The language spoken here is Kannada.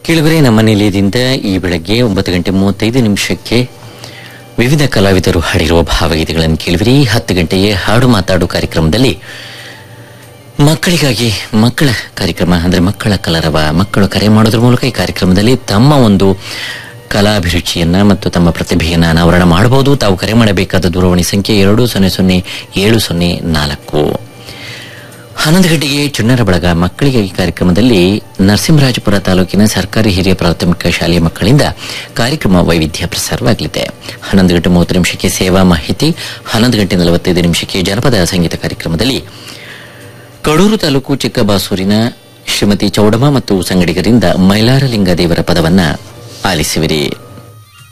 ಕೇಳಿದರೆ ನಮ್ಮ ನಿಲಯದಿಂದ ಈ ಬೆಳಗ್ಗೆ ಒಂಬತ್ತು ಗಂಟೆ ಮೂವತ್ತೈದು ನಿಮಿಷಕ್ಕೆ ವಿವಿಧ ಕಲಾವಿದರು ಹಾಡಿರುವ ಭಾವಗೀತೆಗಳನ್ನು ಕೇಳಿವಿರಿ ಹತ್ತು ಗಂಟೆಗೆ ಹಾಡು ಮಾತಾಡು ಕಾರ್ಯಕ್ರಮದಲ್ಲಿ ಮಕ್ಕಳಿಗಾಗಿ ಮಕ್ಕಳ ಕಾರ್ಯಕ್ರಮ ಅಂದರೆ ಮಕ್ಕಳ ಕಲರವ ಮಕ್ಕಳು ಕರೆ ಮಾಡೋದ್ರ ಮೂಲಕ ಈ ಕಾರ್ಯಕ್ರಮದಲ್ಲಿ ತಮ್ಮ ಒಂದು ಕಲಾಭಿರುಚಿಯನ್ನ ಮತ್ತು ತಮ್ಮ ಪ್ರತಿಭೆಯನ್ನ ಅನಾವರಣ ಮಾಡಬಹುದು ತಾವು ಕರೆ ಮಾಡಬೇಕಾದ ದೂರವಾಣಿ ಸಂಖ್ಯೆ ಎರಡು ಸೊನ್ನೆ ಸೊನ್ನೆ ಏಳು ಸೊನ್ನೆ ನಾಲ್ಕು ಹನ್ನೊಂದು ಗಂಟೆಗೆ ಚುಣ್ಣರ ಬಳಗ ಮಕ್ಕಳಿಗಾಗಿ ಕಾರ್ಯಕ್ರಮದಲ್ಲಿ ನರಸಿಂಹರಾಜಪುರ ತಾಲೂಕಿನ ಸರ್ಕಾರಿ ಹಿರಿಯ ಪ್ರಾಥಮಿಕ ಶಾಲೆಯ ಮಕ್ಕಳಿಂದ ಕಾರ್ಯಕ್ರಮ ವೈವಿಧ್ಯ ಪ್ರಸಾರವಾಗಲಿದೆ ಹನ್ನೊಂದು ಗಂಟೆ ಮೂವತ್ತು ನಿಮಿಷಕ್ಕೆ ಸೇವಾ ಮಾಹಿತಿ ಹನ್ನೊಂದು ಗಂಟೆ ನಲವತ್ತೈದು ನಿಮಿಷಕ್ಕೆ ಜನಪದ ಸಂಗೀತ ಕಾರ್ಯಕ್ರಮದಲ್ಲಿ ಕಡೂರು ತಾಲೂಕು ಚಿಕ್ಕಬಾಸೂರಿನ ಶ್ರೀಮತಿ ಚೌಡಮ್ಮ ಮತ್ತು ಸಂಗಡಿಗರಿಂದ ಮೈಲಾರಲಿಂಗ ದೇವರ ಪದವನ್ನ ಆಲಿಸುವಿರಿ